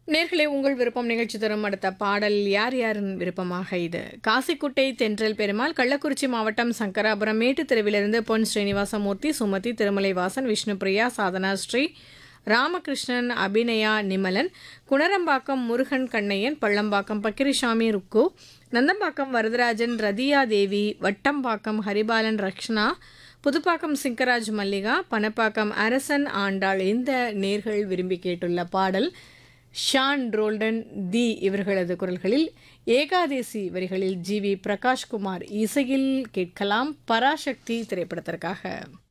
நேர்களே உங்கள் விருப்பம் நிகழ்ச்சி தரும் அடுத்த பாடல் யார் யாரின் விருப்பமாக இது காசிக்குட்டை தென்றல் பெருமாள் கள்ளக்குறிச்சி மாவட்டம் சங்கராபுரம் மேட்டு தெருவிலிருந்து பொன் ஸ்ரீனிவாசமூர்த்தி சுமதி திருமலைவாசன் விஷ்ணுபிரியா சாதனா ஸ்ரீ ராமகிருஷ்ணன் அபிநயா நிமலன் குணரம்பாக்கம் முருகன் கண்ணையன் பள்ளம்பாக்கம் பக்கிரிசாமி ருக்கு நந்தம்பாக்கம் வரதராஜன் ரதியா தேவி வட்டம்பாக்கம் ஹரிபாலன் ரக்ஷனா புதுப்பாக்கம் சிங்கராஜ் மல்லிகா பனப்பாக்கம் அரசன் ஆண்டாள் இந்த நேர்கள் விரும்பி கேட்டுள்ள பாடல் ஷான் ரோல்டன் தி இவர்களது குரல்களில் ஏகாதேசி வரிகளில் ஜி வி பிரகாஷ்குமார் இசையில் கேட்கலாம் பராசக்தி திரைப்படத்திற்காக